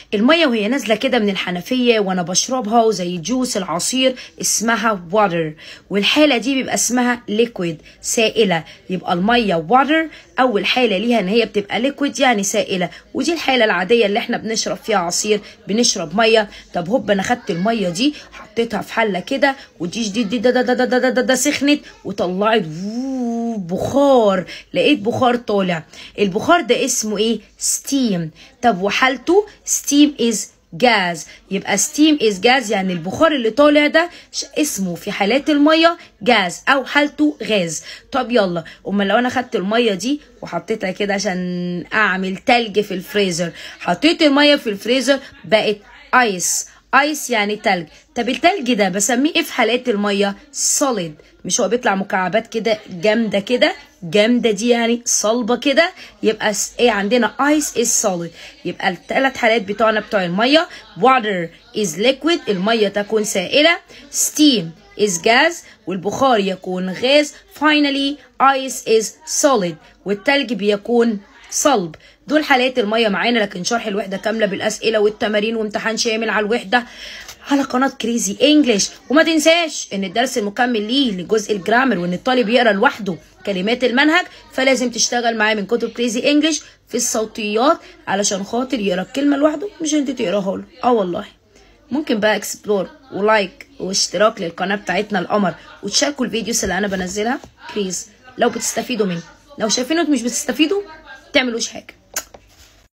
الميه وهي نازله كده من الحنفيه وانا بشربها وزي جوس العصير اسمها water والحاله دي بيبقى اسمها liquid سائله يبقى الميه water اول حاله ليها ان هي بتبقى liquid يعني سائله ودي الحاله العاديه اللي احنا بنشرب فيها عصير بنشرب ميه طب هوب انا خدت الميه دي حطيتها في حله كده ودي دي دي ده ده ده ده ده, ده, ده سخنت وطلعت بخار لقيت بخار طالع البخار ده اسمه ايه ستيم طب وحالته ستيم از جاز يبقى ستيم از جاز يعني البخار اللي طالع ده اسمه في حالات الميه جاز او حالته غاز طب يلا امال لو انا خدت الميه دي وحطيتها كده عشان اعمل تلج في الفريزر حطيت الميه في الفريزر بقت ايس ايس يعني تلج طب التلج ده بسميه ايه في حالات الميه solid مش هو بيطلع مكعبات كده جامده كده جامده دي يعني صلبه كده يبقى ايه عندنا ايس از solid يبقى الثلاث حالات بتوعنا بتوع الميه water is liquid الميه تكون سائله steam is gas والبخار يكون غاز finally ice is solid والتلج بيكون صلب دول حالات الميه معانا لكن شرح الوحده كامله بالاسئله والتمارين وامتحان شامل على الوحده على قناه كريزي انجلش وما تنساش ان الدرس المكمل ليه لجزء الجرامر وان الطالب يقرا لوحده كلمات المنهج فلازم تشتغل معاه من كتب كريزي انجلش في الصوتيات علشان خاطر يقرا الكلمه لوحده مش انت تقراها له اه والله ممكن بقى اكسبلور ولايك واشتراك للقناه بتاعتنا القمر وتشاركوا الفيديوز اللي انا بنزلها بليز لو بتستفيدوا مني لو شايفينه مش بتستفيدوا تعملوش حاجه